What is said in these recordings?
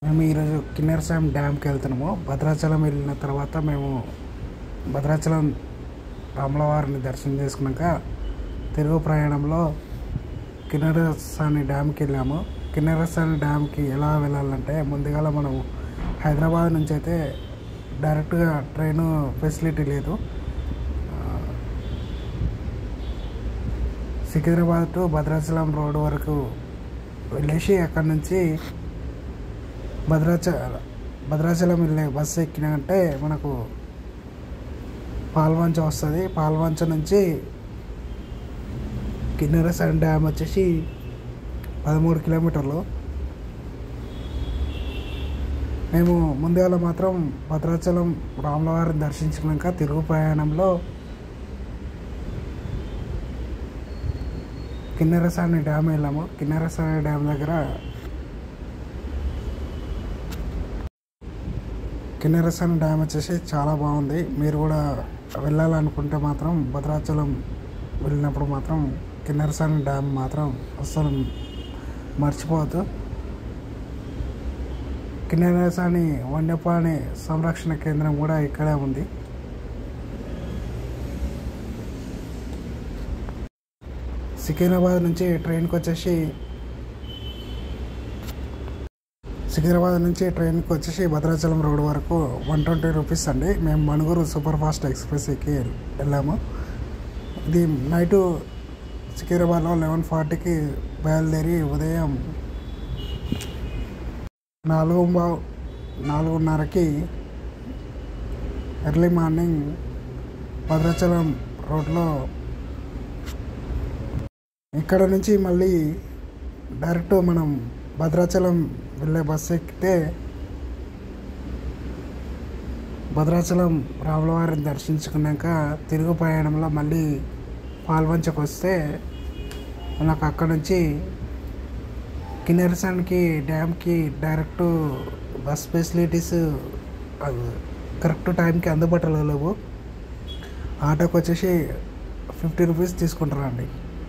మేము ఈరోజు కిన్నెరసాం డ్యామ్కి వెళ్తున్నాము భద్రాచలం వెళ్ళిన తర్వాత మేము భద్రాచలం రాములవారిని దర్శనం చేసుకున్నాక తిరుగు ప్రయాణంలో కిన్నెరసాని డ్యామ్కి వెళ్ళాము కిన్నెరసాని డ్యామ్కి ఎలా వెళ్ళాలంటే ముందుగా మనం హైదరాబాద్ నుంచి అయితే డైరెక్ట్గా ట్రైన్ ఫెసిలిటీ లేదు ఆ, సికింద్రాబాద్ టు భద్రాచలం రోడ్ వరకు వెళ్ళేసి అక్కడ నుంచి భద్రాచ భద్రాచలం వెళ్ళే బస్సు ఎక్కినామంటే మనకు పాల్వంచ వస్తుంది పాల్వంచ నుంచి కిన్నెరసాని డ్యామ్ వచ్చేసి పదమూడు కిలోమీటర్లు మేము ముందుగా మాత్రం భద్రాచలం రాములవారిని దర్శించుకున్నాక తిరుగు ప్రయాణంలో కిన్నెరసాని డ్యామ్ వెళ్ళాము కిన్నెరసాని డ్యామ్ దగ్గర కిన్నెరసాని డ్యామ్ వచ్చేసి చాలా బాగుంది మీరు కూడా వెళ్ళాలనుకుంటే మాత్రం భద్రాచలం వెళ్ళినప్పుడు మాత్రం కిన్నెరసాని డ్యామ్ మాత్రం అస్సలు మర్చిపోవద్దు కిన్నెరసాని వన్యప్రాణి సంరక్షణ కేంద్రం కూడా ఇక్కడే ఉంది సికింద్రాబాద్ నుంచి ట్రైన్కి వచ్చేసి సికింద్రాబాద్ నుంచి ట్రైన్కి వచ్చేసి భద్రాచలం రోడ్ వరకు వన్ ట్వంటీ రూపీస్ అండి మేము మణుగూరు సూపర్ ఫాస్ట్ ఎక్స్ప్రెస్ ఎక్కి వెళ్ళాము ఇది నైటు సికింద్రాబాద్లో లెవెన్ ఫార్టీకి బయలుదేరి ఉదయం నాలుగు బా- నాలుగున్నరకి ఎర్లీ మార్నింగ్ భద్రాచలం రోడ్లో ఇక్కడ నుంచి మళ్ళీ డైరెక్ట్ మనం భద్రాచలం వెళ్ళే బస్సు ఎక్కితే భద్రాచలం రాములవారిని దర్శించుకున్నాక తిరుగు ప్రయాణంలో మళ్ళీ పాల్వంచకు వస్తే మనకు అక్కడ నుంచి కిన్నెరసానికి డ్యామ్కి డైరెక్ట్ బస్ ఫెసిలిటీస్ కరెక్ట్ టైంకి అందుబాటులో లేవు ఆటోకి వచ్చేసి ఫిఫ్టీ రూపీస్ తీసుకుంటారండి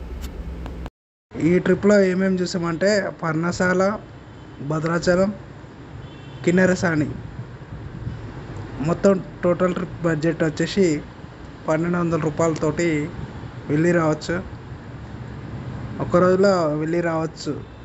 ఈ ట్రిప్లో ఏమేమి చూసామంటే పర్ణశాల భద్రాచలం కిన్నెరసాని మొత్తం టోటల్ ట్రిప్ బడ్జెట్ వచ్చేసి పన్నెండు వందల రూపాయలతోటి వెళ్ళి రావచ్చు ఒక రోజులో వెళ్ళి రావచ్చు